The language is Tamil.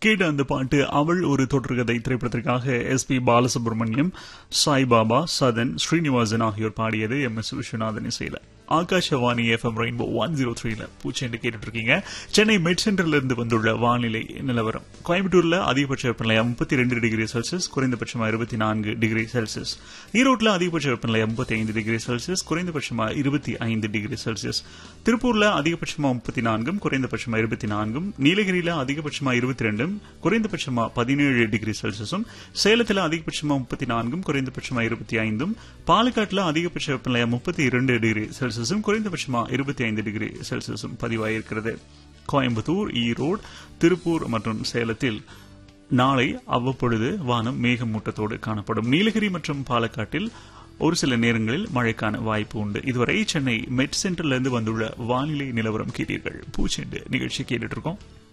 கேட்ட அந்த பாட்டு அவள் ஒரு தொடர்கதை திரைப்படத்திற்காக எஸ் பி பாலசுப்ரமணியம் சாய்பாபா சதன் ஸ்ரீனிவாசன் ஆகியோர் பாடியது எம் எஸ் விஸ்வநாதன் இசையில Akashvani FM rainbow one zero த்ரீல பூச்செண்டு கேட்டுட்டு இருக்கீங்க சென்னை மெட் சென்டர்ல இருந்து வந்துள்ள வானிலை நிலவரம் கோயம்புத்தூர்ல அதிகபட்ச வெப்பநிலை முப்பத்தி ரெண்டு டிகிரி செல்சியஸ் குறைந்தபட்சமா இருபத்தி நான்கு டிகிரி செல்சியஸ் ஈரோட்ல அதிகபட்ச வெப்பநிலை முப்பத்தி ஐந்து டிகிரி செல்சியஸ் குறைந்தபட்சமா இருபத்தி ஐந்து டிகிரி செல்சியஸ் திருப்பூர்ல அதிகபட்சமா முப்பத்தி நான்கும் குறைந்தபட்சமா இருபத்தி நான்கும் நீலகிரியில அதிகபட்சமா இருபத்தி ரெண்டும் குறைந்தபட்சமா பதினேழு டிகிரி செல்சியஸும் சேலத்துல அதிகபட்சமா முப்பத்தி நான்கும் குறைந்தபட்சமா இருபத்தி ஐந்தும் பாலக்காட்டுல அதிகபட்ச வெப்பநிலை முப்பத்தி இரண்டு டிகிரி செல்சியஸும் குறைந்தபட்சமா இருபத்தி ஐந்து டிகிரி செல்சியஸும் பதிவாயிருக்கிறது கோயம்புத்தூர் ஈரோடு திருப்பூர் மற்றும் சேலத்தில் நாளை அவ்வப்பொழுது வானம் மேகமூட்டத்தோடு காணப்படும் நீலகிரி மற்றும் பாலக்காட்டில் ஒரு சில நேரங்களில் மழைக்கான வாய்ப்பு உண்டு இதுவரை சென்னை மெட் சென்டர்ல இருந்து வந்துள்ள வானிலை நிலவரம் கேட்டீர்கள் பூச்செண்டு நிகழ்ச்சி கேட்டுட்டு இருக்கோம்